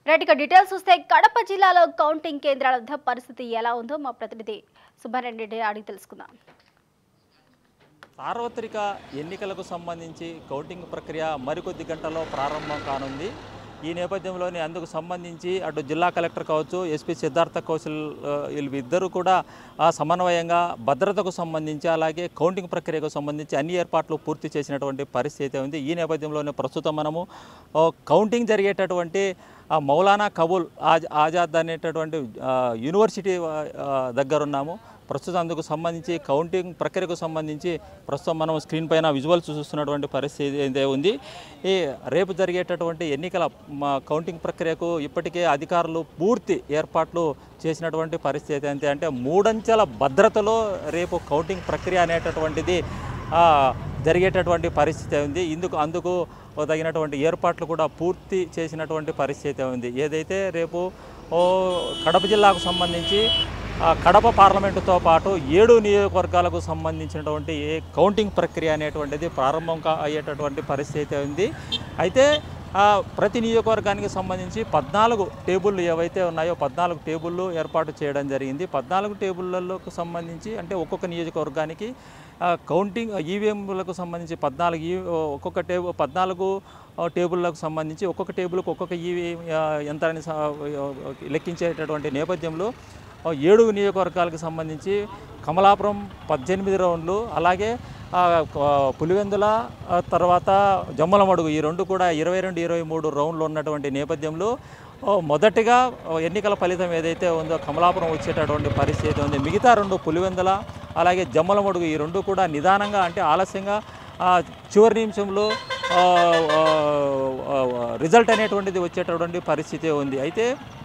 right ఇక details చూస్తే కడప జిల్లాలో కౌంటింగ్ కేంద్రాల వద్ద పరిస్థితి ఎలా ఉందో మా ప్రతినిధి సుబ్బారెడ్డి రెడ్డి అడిగి తెలుసుకుందాం సార్వత్రిక ఎన్నికలకు సంబంధించి కౌంటింగ్ ప్రక్రియ మరికొద్ది గంటల్లో ప్రారంభం కానుంది ఈ నేపథ్యంలోనే అందుకు సంబంధించి అటు జిల్లా కలెక్టర్ కావచ్చు ఎస్పీ సిద్ధార్థ కౌశల్ ఆ, వీళ్ళు ఇద్దరు కూడా ఆ, సమన్వయంగా భద్రతకు సంబంధించి అలాగే కౌంటింగ్ ప్రక్రియకు సంబంధించి అన్ని ఏర్పాట్లు పూర్తి చేసినటువంటి పరిస్థితి ఉంది ఈ నేపథ్యంలోనే ప్రస్తుతం మనము ఆ, కౌంటింగ్ జరిగేటటువంటి ఆ, మౌలానా కబూల్ ఆజ్ ఆజాద్ అనేటటువంటి ఆ, యూనివర్సిటీ ఆ, దగ్గర ఉన్నాము ప్రస్తుతం అందుకు సంబంధించి కౌంటింగ్ ప్రక్రియకు సంబంధించి ప్రస్తుతం మనం స్క్రీన్ పైన విజువల్స్ చూస్తున్నటువంటి పరిస్థితి అయితే ఉంది ఈ రేపు జరిగేటటువంటి ఎన్నికల మా కౌంటింగ్ ప్రక్రియకు ఇప్పటికే అధికారులు పూర్తి ఏర్పాట్లు చేసినటువంటి పరిస్థితి అంతే అంటే మూడంచెల భద్రతలో రేపు కౌంటింగ్ ప్రక్రియ అనేటటువంటిది ఆ, జరిగేటటువంటి పరిస్థితి ఉంది ఇందుకు అందుకు తగినటువంటి ఏర్పాట్లు కూడా పూర్తి చేసినటువంటి పరిస్థితి ఉంది ఏదైతే రేపు ఓ కడప జిల్లాకు సంబంధించి ఆ, కడప పార్లమెంటుతో పాటు ఏడు నియోజకవర్గాలకు సంబంధించినటువంటి ఏ కౌంటింగ్ ప్రక్రియ అనేటువంటిది ప్రారంభం కా అయ్యేటటువంటి పరిస్థితి ఉంది అయితే ఆ, ప్రతి నియోజకవర్గానికి సంబంధించి పద్నాలుగు టేబుళ్ళు ఏవైతే ఉన్నాయో పద్నాలుగు టేబుళ్ళు ఏర్పాటు చేయడం జరిగింది పద్నాలుగు టేబుళ్ళకు సంబంధించి అంటే ఒక్కొక్క నియోజకవర్గానికి ఆ, కౌంటింగ్ ఈవీఎంలకు సంబంధించి పద్నాలుగు ఈ ఒక్కొక్క టేబుల్ పద్నాలుగు ఆ, టేబుల్లకు సంబంధించి ఒక్కొక్క టేబుల్కి ఒక్కొక్క ఈవీ యంత్రాన్ని స- లెక్కించేటటువంటి నేపథ్యంలో ఆ, ఏడు నియోజకవర్గాలకు సంబంధించి కమలాపురం పద్దెనిమిది రౌండ్లు అలాగే ఆ, క- పులివెందుల ఆ, తర్వాత జమ్మలమడుగు ఈ రెండు కూడా ఇరవై రెండు ఇరవై మూడు రౌండ్లు ఉన్నటువంటి నేపథ్యంలో ఓ, మొదటిగా ఓ, ఎన్నికల ఫలితం ఏదైతే ఉందో కమలాపురం వచ్చేటటువంటి పరిస్థితి ఉంది మిగతా రెండు పులివెందుల అలాగే జమ్మలమడుగు ఈ రెండు కూడా నిదానంగా అంటే ఆలస్యంగా ఆ, చివరి నిమిషంలో ఆ, ఆ, ఆ, రిజల్ట్ అనేటువంటిది వచ్చేటటువంటి పరిస్థితి ఉంది అయితే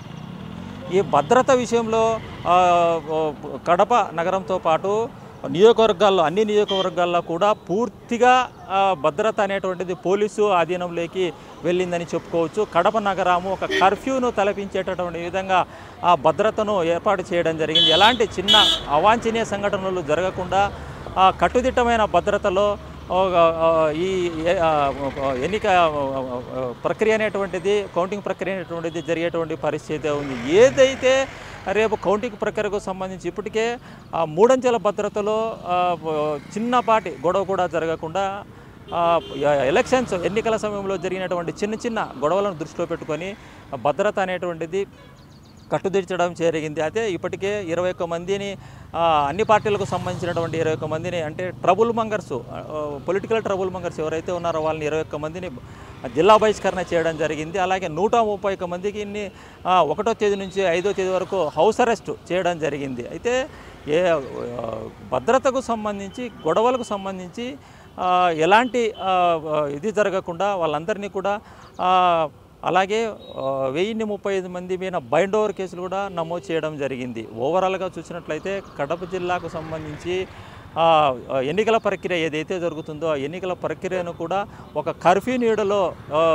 ఈ భద్రత విషయంలో ఆ, ఓ, కడప నగరంతో పాటు నియోజకవర్గాల్లో అన్ని నియోజకవర్గాల్లో కూడా పూర్తిగా ఆ, భద్రత అనేటువంటిది పోలీసు ఆధీనంలోకి వెళ్ళిందని చెప్పుకోవచ్చు కడప నగరము ఒక కర్ఫ్యూను తలపించేటటువంటి విధంగా ఆ భద్రతను ఏర్పాటు చేయడం జరిగింది ఎలాంటి చిన్న అవాంఛనీయ సంఘటనలు జరగకుండా ఆ, కట్టుదిట్టమైన భద్రతలో ఒక, ఆ, ఈ ఏ- ఆ, ఎన్నిక ఆ, ప్రక్రియ అనేటువంటిది కౌంటింగ్ ప్రక్రియ అనేటువంటిది జరిగేటువంటి పరిస్థితి ఉంది ఏదైతే రేపు కౌంటింగ్ ప్రక్రియకు సంబంధించి ఇప్పటికే ఆ మూడంచెల భద్రతలో ఆ, చిన్నపాటి గొడవ కూడా జరగకుండా ఆ, ఎలక్షన్స్ ఎన్నికల సమయంలో జరిగినటువంటి చిన్న చిన్న గొడవలను దృష్టిలో పెట్టుకొని భద్రత అనేటువంటిది కట్టుదిట్టడం జరిగింది అయితే ఇప్పటికే ఇరవై ఒక్క మందిని ఆ, అన్ని పార్టీలకు సంబంధించినటువంటి ఇరవై ఒక్క మందిని అంటే trouble mongers political trouble mongers ఎవరైతే ఉన్నారో వాళ్ళని ఇరవై ఒక్క మందిని జిల్లా బహిష్కరణ చేయడం జరిగింది అలాగే నూట ముప్పై ఒక్క మందికి ఇన్ని, ఆ, ఒకటో తేదీ నుంచి ఐదో తేదీ వరకు హౌస్ అరెస్ట్ చేయడం జరిగింది అయితే ఏ ఆ, భద్రతకు సంబంధించి గొడవలకు సంబంధించి ఆ, ఎలాంటి ఆ, ఇది జరగకుండా వాళ్ళందరినీ కూడా ఆ, అలాగే ఆ, వెయ్యిన్ని ముప్పై ఐదు మంది మీద బైండ్ ఓవర్ కేసులు కూడా నమోదు చేయడం జరిగింది ఓవరాల్గా చూసినట్లయితే కడప జిల్లాకు సంబంధించి ఆ, ఆ, ఎన్నికల ప్రక్రియ ఏదైతే జరుగుతుందో ఆ ఎన్నికల ప్రక్రియను కూడా ఒక కర్ఫ్యూ నీడలో ఆ,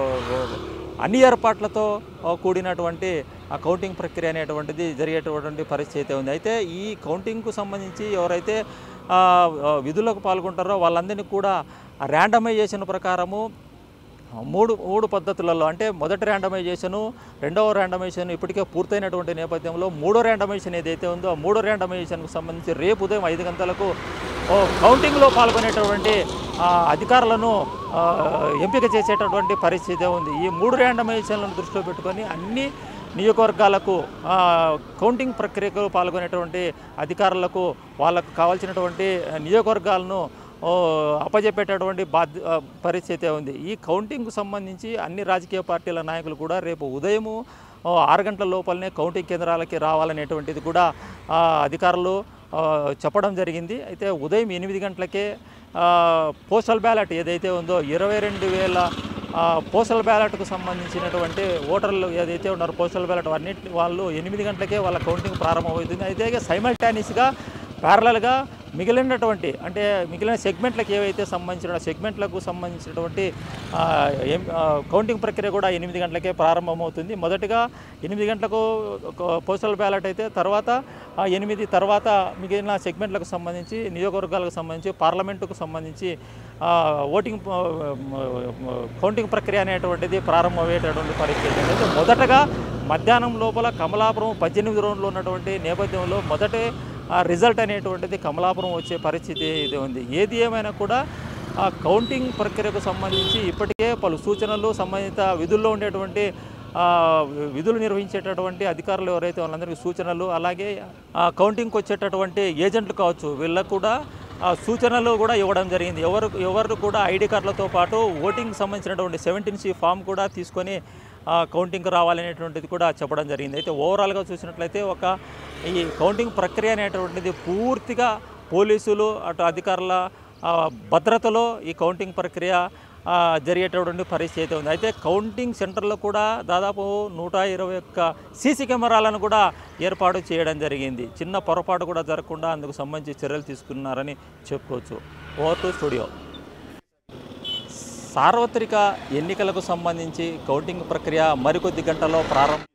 అన్ని ఏర్పాట్లతో ఆ, కూడినటువంటి ఆ కౌంటింగ్ ప్రక్రియ అనేటువంటిది జరిగేటటువంటి పరిస్థితి ఉంది అయితే ఈ కౌంటింగ్కు సంబంధించి ఎవరైతే ఆ, ఆ, విధులకు పాల్గొంటారో వాళ్ళందరినీ కూడా ర్యాండమైజేషన్ ప్రకారము మూడు మూడు పద్ధతులలో అంటే మొదటి ర్యాండమైజేషను రెండవ ర్యాండమైజేషన్ ఇప్పటికే పూర్తయినటువంటి నేపథ్యంలో మూడో ర్యాండమైజేషన్ ఏదైతే ఉందో ఆ మూడో ర్యాండమైజేషన్కు సంబంధించి రేపు ఉదయం ఐదు గంటలకు ఓ కౌంటింగ్లో పాల్గొనేటటువంటి ఆ, అధికారులను ఆ, ఎంపిక చేసేటటువంటి పరిస్థితి ఉంది ఈ మూడు ర్యాండమైజేషన్లను దృష్టిలో పెట్టుకొని అన్ని నియోజకవర్గాలకు ఆ, కౌంటింగ్ ప్రక్రియకు పాల్గొనేటువంటి అధికారులకు వాళ్ళకు కావాల్సినటువంటి నియోజకవర్గాలను ఓ, అప్పజెప్పేటటువంటి బాధ్య ఆ, పరిస్థితి ఉంది ఈ కౌంటింగ్కు సంబంధించి అన్ని రాజకీయ పార్టీల నాయకులు కూడా రేపు ఉదయము ఓ, ఆరు గంటల లోపలనే కౌంటింగ్ కేంద్రాలకి రావాలనేటువంటిది కూడా ఆ, అధికారులు ఆ, చెప్పడం జరిగింది అయితే ఉదయం ఎనిమిది గంటలకే ఆ, పోస్టల్ బ్యాలెట్ ఏదైతే ఉందో ఇరవై రెండు వేల ఆ, పోస్టల్ బ్యాలెట్కు సంబంధించినటువంటి ఓటర్లు ఏదైతే ఉన్నారో పోస్టల్ బ్యాలెట్ అన్నింటి వాళ్ళు ఎనిమిది గంటలకే వాళ్ళ కౌంటింగ్ ప్రారంభమవుతుంది అయితే సైమల్టానియస్గా ప్యారలల్గా మిగిలినటువంటి అంటే మిగిలిన సెగ్మెంట్లకు ఏవైతే సంబంధించిన సెగ్మెంట్లకు సంబంధించినటువంటి ఆ, ఏం ఆ, కౌంటింగ్ ప్రక్రియ కూడా ఎనిమిది గంటలకే ప్రారంభమవుతుంది మొదటగా ఎనిమిది గంటలకు ఒక పోస్టల్ బ్యాలెట్ అయితే తర్వాత ఆ ఎనిమిది తర్వాత మిగిలిన సెగ్మెంట్లకు సంబంధించి నియోజకవర్గాలకు సంబంధించి పార్లమెంటుకు సంబంధించి ఆ, ఓటింగ్ ఆ, కౌంటింగ్ ప్రక్రియ అనేటువంటిది ప్రారంభమయ్యేటటువంటి పరిస్థితి అయితే మొదటగా మధ్యాహ్నం లోపల కమలాపురం పద్దెనిమిది రౌండ్లు ఉన్నటువంటి నేపథ్యంలో మొదటి ఆ రిజల్ట్ అనేటువంటిది కమలాపురం వచ్చే పరిస్థితి ఇది ఉంది ఏది ఏమైనా కూడా ఆ కౌంటింగ్ ప్రక్రియకు సంబంధించి ఇప్పటికే పలు సూచనలు సంబంధిత విధుల్లో ఉండేటువంటి ఆ, విధులు నిర్వహించేటటువంటి అధికారులు ఎవరైతే వాళ్ళందరికీ సూచనలు అలాగే ఆ కౌంటింగ్కి వచ్చేటటువంటి ఏజెంట్లు కావచ్చు వీళ్ళకు కూడా ఆ సూచనలు కూడా ఇవ్వడం జరిగింది ఎవరు ఎవరు కూడా ఐడి కార్డులతో పాటు ఓటింగ్ సంబంధించినటువంటి సెవెంటీన్ సి ఫామ్ కూడా తీసుకొని ఆ, కౌంటింగ్కి రావాలనేటువంటిది కూడా చెప్పడం జరిగింది అయితే ఓవరాల్గా చూసినట్లయితే ఒక ఈ కౌంటింగ్ ప్రక్రియ అనేటువంటిది పూర్తిగా పోలీసులు అటు అధికారుల ఆ, భద్రతలో ఈ కౌంటింగ్ ప్రక్రియ ఆ, జరిగేటటువంటి పరిస్థితి అయితే ఉంది అయితే కౌంటింగ్ సెంటర్లో కూడా దాదాపు నూట ఇరవై ఒక్క సీసీ కెమెరాలను కూడా ఏర్పాటు చేయడం జరిగింది చిన్న పొరపాటు కూడా జరగకుండా అందుకు సంబంధించి చర్యలు తీసుకున్నారని చెప్పుకోవచ్చు ఓవర్ టు స్టూడియో సార్వత్రిక ఎన్నికలకు సంబంధించి కౌంటింగ్ ప్రక్రియ మరికొద్ది గంటల్లో ప్రారంభం